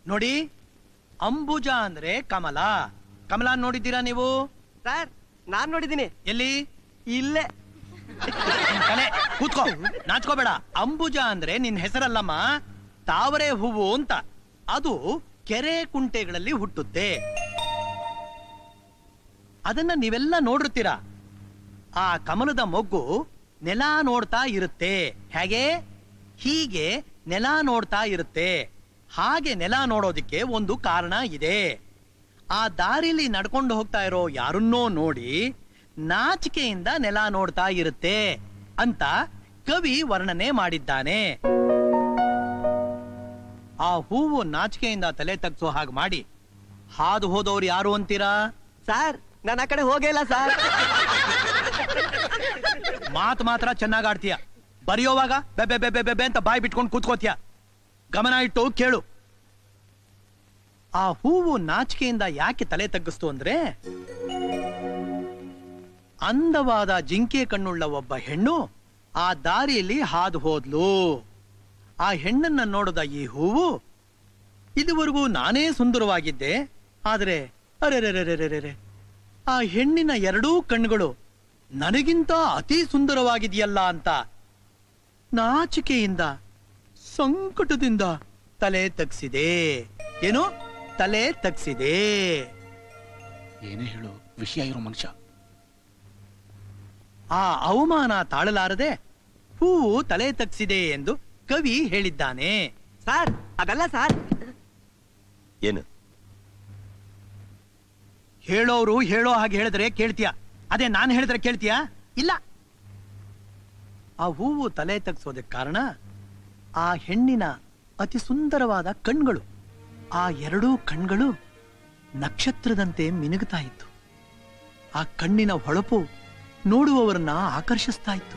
ನೋಡಿ ಅಂಬುಜ ಅಂದ್ರೆ ಕಮಲ ಕಮಲ ನೋಡಿದ್ದೀರಾ ನೀವು ಸರ್ ನಾನ್ ನೋಡಿದ್ದೀನಿ ಎಲ್ಲಿ ಇಲ್ಲೇ ನಿನ್ ತಲೆ ಕೂತ್ಕೋ ನಾಚ್ಕೋಬೇಡ ಅಂಬುಜ ಅಂದ್ರೆ ನಿನ್ ಹೆಸರಲ್ಲಮ್ಮ ತಾವರೆ ಹೂವು ಅಂತ ಅದು ಕೆರೆ ಕುಂಟೆಗಳಲ್ಲಿ ಹುಟ್ಟುತ್ತೆ ಅದನ್ನ ನೀವೆಲ್ಲ ನೋಡಿರ್ತೀರಾ ಆ ಕಮಲದ ಮೊಗ್ಗು ನೆಲ ನೋಡ್ತಾ ಇರುತ್ತೆ ಹೇಗೆ ಹೀಗೆ ನೆಲ ನೋಡ್ತಾ ಇರುತ್ತೆ ಹಾಗೆ ನೆಲ ನೋಡೋದಿಕ್ಕೆ ಒಂದು ಕಾರಣ ಇದೆ ಆ ದಾರಿಲಿ ನಡ್ಕೊಂಡು ಹೋಗ್ತಾ ಇರೋ ಯಾರನ್ನೋ ನೋಡಿ ನಾಚಿಕೆಯಿಂದ ನೆಲ ನೋಡ್ತಾ ಇರುತ್ತೆ ಅಂತ ಕವಿ ವರ್ಣನೆ ಮಾಡಿದ್ದಾನೆ ಆ ಹೂವು ನಾಚಿಕೆಯಿಂದ ತಲೆ ತಗ್ಸೋ ಹಾಗೆ ಮಾಡಿ ಹಾದು ಹೋದವ್ರು ಯಾರು ಅಂತೀರಾ ಸರ್ ನಾನು ಆ ಕಡೆ ಹೋಗೇ ಇಲ್ಲ ಸರ್ ಮಾತು ಮಾತ್ರ ಚೆನ್ನಾಗ್ ಆಡ್ತೀಯ ಬರೆಯೋವಾಗ ಬೆಬೆ ಬೆಬೆ ಬೆಬೆ ಅಂತ ಬಾಯಿ ಬಿಟ್ಕೊಂಡು ಕೂತ್ಕೋತೀಯ ಗಮನ ಇಟ್ಟು ಕೇಳು ಆ ಹೂವು ನಾಚಿಕೆಯಿಂದ ಯಾಕೆ ತಲೆ ತಗ್ಗಿಸ್ತು ಅಂದ್ರೆ ಅಂದವಾದ ಜಿಂಕೆ ಕಣ್ಣುಳ್ಳ ಒಬ್ಬ ಹೆಣ್ಣು ಆ ದಾರಿಯಲ್ಲಿ ಹಾದು ಹೋದ್ಲು ಆ ಹೆಣ್ಣನ್ನ ನೋಡಿದ ಈ ಹೂವು ಇದುವರೆಗೂ ನಾನೇ ಸುಂದರವಾಗಿದ್ದೆ ಆದ್ರೆ ಅರೆರೆರೆರೆರೆರೆ ಆ ಹೆಣ್ಣಿನ ಎರಡೂ ಕಣ್ಣುಗಳು ನನಗಿಂತ ಅತಿ ಸುಂದರವಾಗಿದೆಯಲ್ಲ ಅಂತ ನಾಚಿಕೆಯಿಂದ ಸಂಕಟದಿಂದ ತಲೆ ತಗ್ಸಿದೆ ಏನು ತಲೆ ತಗ್ಸಿದೆ ಏನೇ ಹೇಳು ವಿಷಯ ಇರೋ ಮನುಷ್ಯ ಆ ಅವಮಾನ ತಾಳಲಾರದೆ ಹೂವು ತಲೆ ತಗ್ಸಿದೆ ಎಂದು ಕವಿ ಹೇಳಿದ್ದಾನೆ ಸರ್ ಅದಲ್ಲ ಸರ್ ಏನು ಹೇಳೋರು ಹೇಳೋ ಹಾಗೆ ಹೇಳಿದ್ರೆ ಕೇಳ್ತೀಯ ಅದೇ ನಾನು ಹೇಳಿದ್ರೆ ಕೇಳ್ತೀಯ ಇಲ್ಲ ಆ ಹೂವು ತಲೆ ತಗ್ಸೋದಕ್ಕೆ ಕಾರಣ ಆ ಹೆಣ್ಣಿನ ಅತಿ ಸುಂದರವಾದ ಕಣ್ಗಳು ಆ ಎರಡೂ ಕಣ್ಗಳು ನಕ್ಷತ್ರದಂತೆ ಮಿನುಗುತ್ತಾ ಇತ್ತು ಆ ಕಣ್ಣಿನ ಹೊಳಪು ನೋಡುವವರನ್ನ ಆಕರ್ಷಿಸ್ತಾ ಇತ್ತು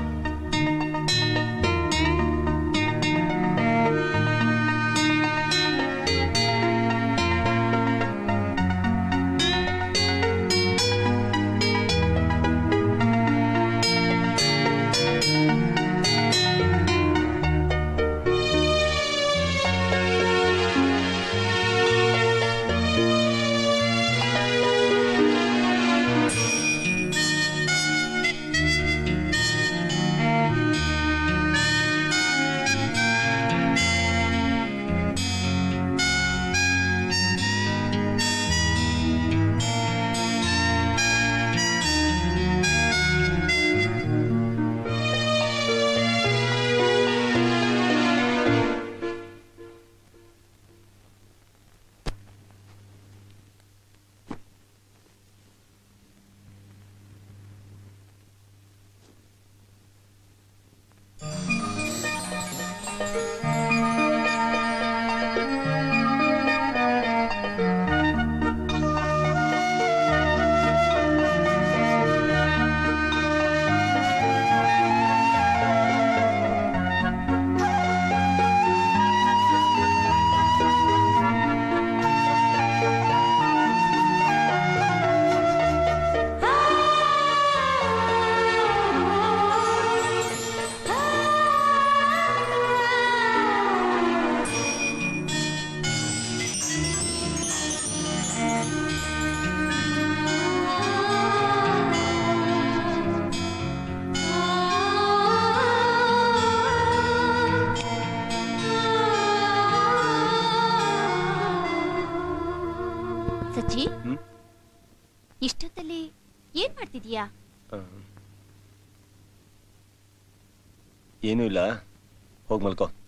ಸಚ್ಚಿ ಹ್ಮ್? ಇಷ್ಟೊತ್ತಲ್ಲಿ ಏನ್ ಮಾಡ್ತಿದೀಯಾ ಆ. ಏನೂ ಇಲ್ಲ ಹೋಗ್ ಮಲ್ಕೋ